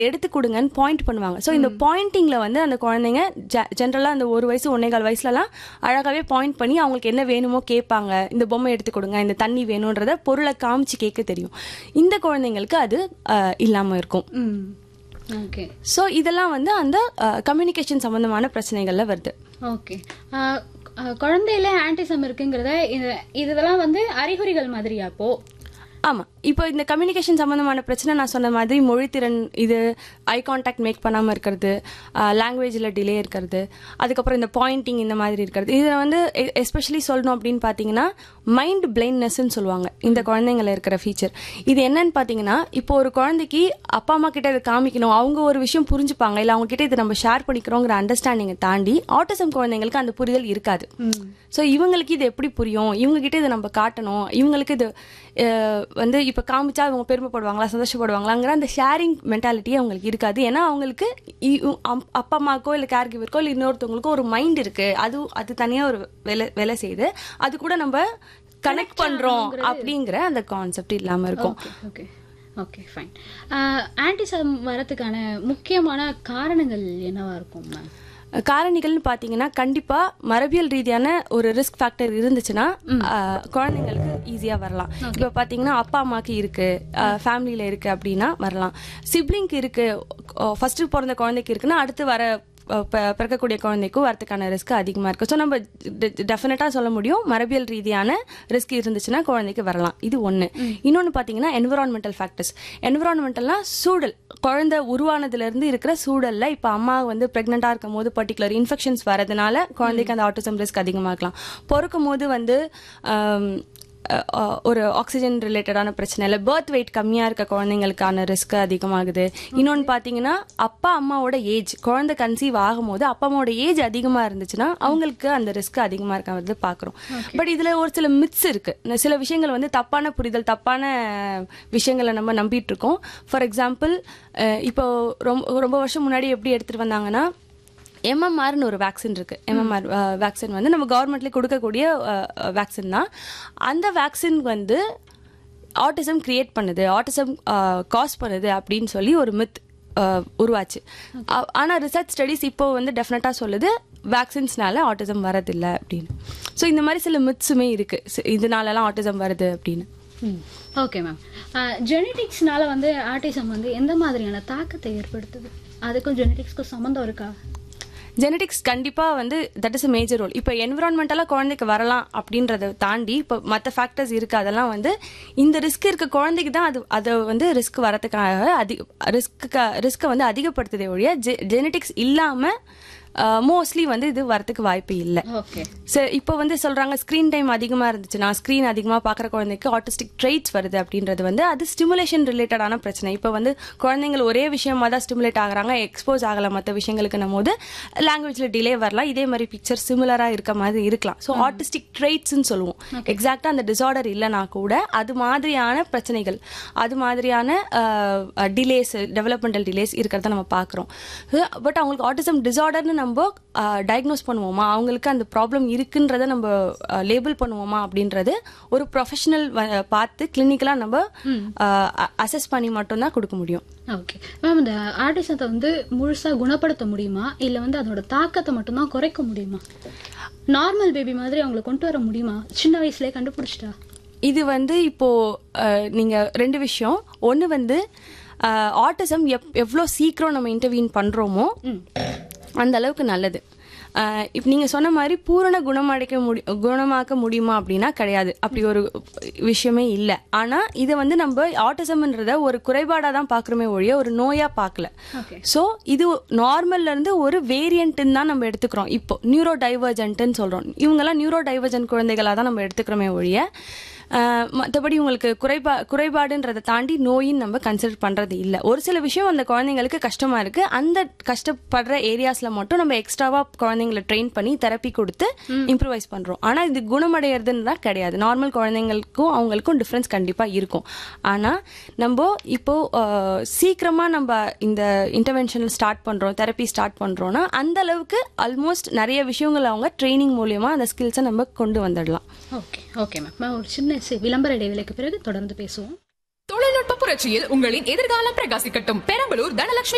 எடுத்து கொடுங்கன்னு பாயிண்ட் பண்ணுவாங்க ஸோ இந்த பாயிண்டிங்ல வந்து அந்த குழந்தைங்க ஜென்ரலாக அந்த ஒரு வயசு ஒன்னேகால் வயசுலலாம் அழகாவே பாயிண்ட் பண்ணி அவங்களுக்கு என்ன வேணுமோ கேட்பாங்க இந்த பொம்மை எடுத்து கொடுங்க இந்த தண்ணி வேணுன்றத பொருளை காமிச்சு கேட்க தெரியும் இந்த குழந்தைங்களுக்கு அது அஹ், இல்லாம இருக்கும் ம் ஓகே ஸோ இதெல்லாம் வந்து அந்த கம்யூனிகேஷன் சம்பந்தமான பிரச்சனைகள்ல வருது ஓகே குழந்தையில ஆன்டிசம் இருக்குங்கிறத இது இதெல்லாம் வந்து அறிகுறிகள் மாதிரியா அப்போ ஆமா இப்போ இந்த கம்யூனிகேஷன் சம்பந்தமான பிரச்சனை நான் சொன்ன மாதிரி மொழித்திறன் இது ஐ கான்டாக்ட் மேக் பண்ணாம இருக்கிறது லாங்குவேஜில் டிலே இருக்கிறது அதுக்கப்புறம் இந்த பாயிண்டிங் இந்த மாதிரி இருக்கிறது இதில் வந்து எஸ்பெஷலி சொல்லணும் அப்படின்னு பார்த்தீங்கன்னா மைண்ட் பிளைண்ட்னஸ்ன்னு சொல்லுவாங்க இந்த குழந்தைங்கள இருக்கிற ஃபீச்சர் இது என்னன்னு பார்த்தீங்கன்னா இப்போ ஒரு குழந்தைக்கு அப்பா அம்மா கிட்ட இதை காமிக்கணும் அவங்க ஒரு விஷயம் புரிஞ்சுப்பாங்க இல்லை அவங்க கிட்ட இதை நம்ம ஷேர் பண்ணிக்கிறோங்கிற அண்டர்ஸ்டாண்டிங்கை தாண்டி ஆட்டிசம் குழந்தைங்களுக்கு அந்த புரிதல் இருக்காது ஸோ இவங்களுக்கு இது எப்படி புரியும் இவங்க கிட்ட இதை நம்ம காட்டணும் இவங்களுக்கு இது அஹ், வந்து இப்போ காமிச்சா அவங்க பெருமைப்படுவாங்களா சந்தோஷப்படுவாங்களாங்கிற அந்த ஷேரிங் மென்டாலிட்டி அவங்களுக்கு இருக்காது ஏன்னா அவங்களுக்கு இ- உ- அம்- அப்பா அம்மாக்கோ இல்லை கேர் கிவருக்கோ இல்லை இன்னொருத்தவங்களுக்கோ ஒரு மைண்ட் இருக்கு அது அது தனியாக ஒரு வேலை வேலை செய்யுது அது கூட நம்ம கனெக்ட் பண்றோம் அப்படிங்கிற அந்த கான்செப்ட் இல்லாம இருக்கும் okay okay okay fine autism வரதுக்கான முக்கியமான காரணங்கள் என்னவா இருக்கும் மேம் காரணிகள்னு பாத்தீங்கன்னா கண்டிப்பா மரபியல் ரீதியான ஒரு ரிஸ்க் ஃபேக்டர் இருந்துச்சுன்னா ஆஹ், குழந்தைங்களுக்கு ஈஸியா வரலாம் இப்ப பாத்தீங்கன்னா அப்பா அம்மாக்கு இருக்கு ஃபேமிலியில இருக்கு அப்படின்னா வரலாம் சிப்ளிங்க்கு இருக்கு ஃபர்ஸ்ட் பிறந்த குழந்தைக்கு இருக்குன்னா அடுத்து வர அஹ், ப- பிறக்கக்கூடிய குழந்தைக்கும் வரதுக்கான ரிஸ்க் அதிகமா இருக்கு ஸோ நம்ம டெஃபினட்டா சொல்ல முடியும் மரபியல் ரீதியான ரிஸ்க் இருந்துச்சுன்னா குழந்தைக்கு வரலாம் இது ஒண்ணு இன்னொன்னு பாத்தீங்கன்னா என்விரான்மெண்டல் ஃபேக்டர்ஸ் என்விரான்மெண்டல்னா சூழல் குழந்தை உருவானதுல இருந்து இருக்கிற சூழல்ல இப்ப அம்மா வந்து பிரெக்னெண்டா இருக்கும் போது பர்டிகுலர் இன்ஃபெக்ஷன்ஸ் வரதுனால குழந்தைக்கு அந்த ஆட்டிசம் ரிஸ்க் அதிகமா இருக்கலாம் பிறக்கும் போது வந்து ஆம், அஹ், அஹ், ஒரு ஆக்சிஜன் ரிலேட்டடான பிரச்சனை இல்லை பர்த் வெயிட் கம்மியா இருக்க குழந்தைங்களுக்கான ரிஸ்க் அதிகமாகுது இன்னொன்னு பாத்தீங்கன்னா அப்பா அம்மாவோட ஏஜ் குழந்தை கன்சீவ் ஆகும்போது அப்பா அம்மாவோட ஏஜ் அதிகமா இருந்துச்சுன்னா அவங்களுக்கு அந்த ரிஸ்க் அதிகமா இருக்கிறது பாக்குறோம் பட் இதுல ஒரு சில மித்ஸ் இருக்கு சில விஷயங்கள் வந்து தப்பான புரிதல் தப்பான விஷயங்களை நம்ம நம்பிட்டு இருக்கோம் ஃபார் எக்ஸாம்பிள் இப்போ ரொம்ப ரொம்ப வருஷம் முன்னாடி எப்படி எடுத்துட்டு வந்தாங்கன்னா எம்எம்ஆர்னு ஒரு வேக்சின் இருக்கு எம்எம்ஆர் வேக்சின் வந்து நம்ம கவர்மெண்ட்ல கொடுக்கக்கூடிய வேக்சின் தான் அந்த வேக்சின் வந்து ஆட்டிசம் கிரியேட் பண்ணுது ஆட்டிசம் காஸ் பண்ணுது அப்படின்னு சொல்லி ஒரு மித் உருவாச்சு ஆ- ஆனா ரிசர்ச் ஸ்டடிஸ் இப்போ வந்து டெஃபினட்டா சொல்லுது வேக்சின்ஸ்னால ஆட்டிசம் வரதில்ல அப்படின்னு ஸோ இந்த மாதிரி சில மித்ஸுமே இருக்கு சி- இதனாலலாம் ஆட்டிசம் வருது அப்படின்னு ஓகே மேம் ஜெனடிக்ஸ்னால வந்து ஆட்டிசம் வந்து எந்த மாதிரியான தாக்கத்தை ஏற்படுத்துது அதுக்கும் ஜெனடிக்ஸ்க்கும் சம்மந்தம் இருக்கா ஜெனடிக்ஸ் கண்டிப்பா வந்து that is a major role இப்போ என்விரான்மெண்டலா குழந்தைக்கு வரலாம் அப்படின்றத தாண்டி இப்போ மற்ற ஃபேக்டர்ஸ் இருக்கு அதெல்லாம் வந்து இந்த ரிஸ்க் இருக்க குழந்தைக்கு தான் அது அதை வந்து ரிஸ்க் வரதுக்காக அதிக ரிஸ்க்கு ரிஸ்க்கை வந்து அதிகப்படுத்துதே ஒழிய ஜெனடிக்ஸ் இல்லாம மோஸ்ட்லி வந்து இது வரதுக்கு வாய்ப்பு இல்லை ஓகே சரி இப்போ வந்து சொல்றாங்க ஸ்க்ரீன் டைம் அதிகமா இருந்துச்சுன்னா ஸ்க்ரீன் அதிகமா பார்க்குற குழந்தைக்கு ஆட்டிஸ்டிக் ட்ரெயிட்ஸ் வருது அப்படின்றது வந்து அது ஸ்டிமுலேஷன் ரிலேட்டடான பிரச்சனை இப்போ வந்து குழந்தைங்கள் ஒரே விஷயமா தான் ஸ்டிமுலேட் ஆகுறாங்க எக்ஸ்போஸ் ஆகல மற்ற விஷயங்களுக்கு நம்ம போது லாங்குவேஜ்ல டிலே வரலாம் இதே மாதிரி பிக்சர் சிமிலரா இருக்க மாதிரி இருக்கலாம் ஸோ ஆட்டிஸ்டிக் ட்ரெயிட்ஸ்னு சொல்லுவோம் எக்ஸாக்டா அந்த டிசார்டர் இல்லைனா கூட அது மாதிரியான பிரச்சனைகள் அது மாதிரியான டிலேஸ் டெவலப்மெண்டல் டிலேஸ் இருக்கிறத நம்ம பார்க்குறோம் பட் அவங்களுக்கு ஆட்டிசம் டிசார்டர்னு நம்ம டயக்னோஸ் பண்ணுவோமா அவங்களுக்கு அந்த ப்ராப்ளம் இருக்குன்றத நம்ம லேபிள் பண்ணுவோமா அப்படின்றது ஒரு ப்ரொஃபஷனல் பார்த்து கிளினிக்கலா நம்ம அசஸ் பண்ணி மட்டும்தான் கொடுக்க முடியும் ஓகே மேம் இந்த ஆட்டிசத்தை வந்து முழுசா குணப்படுத்த முடியுமா இல்ல வந்து அதோட தாக்கத்தை மட்டும்தான் குறைக்க முடியுமா நார்மல் பேபி மாதிரி அவங்களை கொண்டு வர முடியுமா சின்ன வயசுலயே கண்டுபிடிச்சிட்டா இது வந்து இப்போ அஹ், நீங்க ரெண்டு விஷயம் ஒன்னு வந்து ஆட்டிசம் எப் எவ்வளோ சீக்கிரம் நம்ம இன்டர்வீன் பண்றோமோ அந்த அளவுக்கு நல்லது அஹ், இப்ப நீங்க சொன்ன மாதிரி பூரண குணமடைக்க முடி குணமாக்க முடியுமா அப்படின்னா கிடையாது அப்படி ஒரு விஷயமே இல்லை ஆனா இதை வந்து நம்ம ஆட்டிசம்ன்றத ஒரு குறைபாடா தான் பாக்குறோமே ஒழிய ஒரு நோயா பார்க்கல ஓகே ஸோ இது நார்மல்ல இருந்து ஒரு வேரியன்ட்னு தான் நம்ம எடுத்துக்கிறோம் இப்போ நியூரோ டைவர்ஜென்ட்னு சொல்றோம் இவங்கெல்லாம் நியூரோ டைவர்ஜென்ட் குழந்தைகளா தான் நம்ம எடுத்துக்கிறோமே ஒழிய ஆஹ், மத்தபடி உங்களுக்கு குறைபா குறைபாடுன்றதை தாண்டி நோயின்னு நம்ம கன்சிடர் பண்றது இல்ல ஒரு சில விஷயம் அந்த குழந்தைங்களுக்கு கஷ்டமா இருக்கு அந்த கஷ்டப்படுற ஏரியாஸ்ல மட்டும் நம்ம எக்ஸ்ட்ராவா குழந்தைங்களை ட்ரெயின் பண்ணி தெரப்பி கொடுத்து இம்ப்ரூவைஸ் பண்றோம் ஆனா இது குணமடைகிறதுன்னு தான் கிடையாது நார்மல் குழந்தைங்களுக்கும் அவங்களுக்கும் டிஃப்ரென்ஸ் கண்டிப்பா இருக்கும் ஆனா நம்ம இப்போ ஆஹ், சீக்கிரமா நம்ம இந்த இன்டர்வென்ஷன் ஸ்டார்ட் பண்றோம் தெரப்பி ஸ்டார்ட் பண்றோம்னா அந்த அளவுக்கு ஆல்மோஸ்ட் நிறைய விஷயங்கள் அவங்க ட்ரைனிங் மூலியமா அந்த ஸ்கில்ஸை நம்ம கொண்டு வந்துடலாம் ஓகே ஓகே மேம் மேம் ஒரு சின்ன சி- விளம்பர இடைவேளைக்கு பிறகு தொடர்ந்து பேசுவோம் தொழில்நுட்ப புரட்சியில் உங்களின் எதிர்காலம் பிரகாசிக்கட்டும் பெரம்பலூர் தனலட்சுமி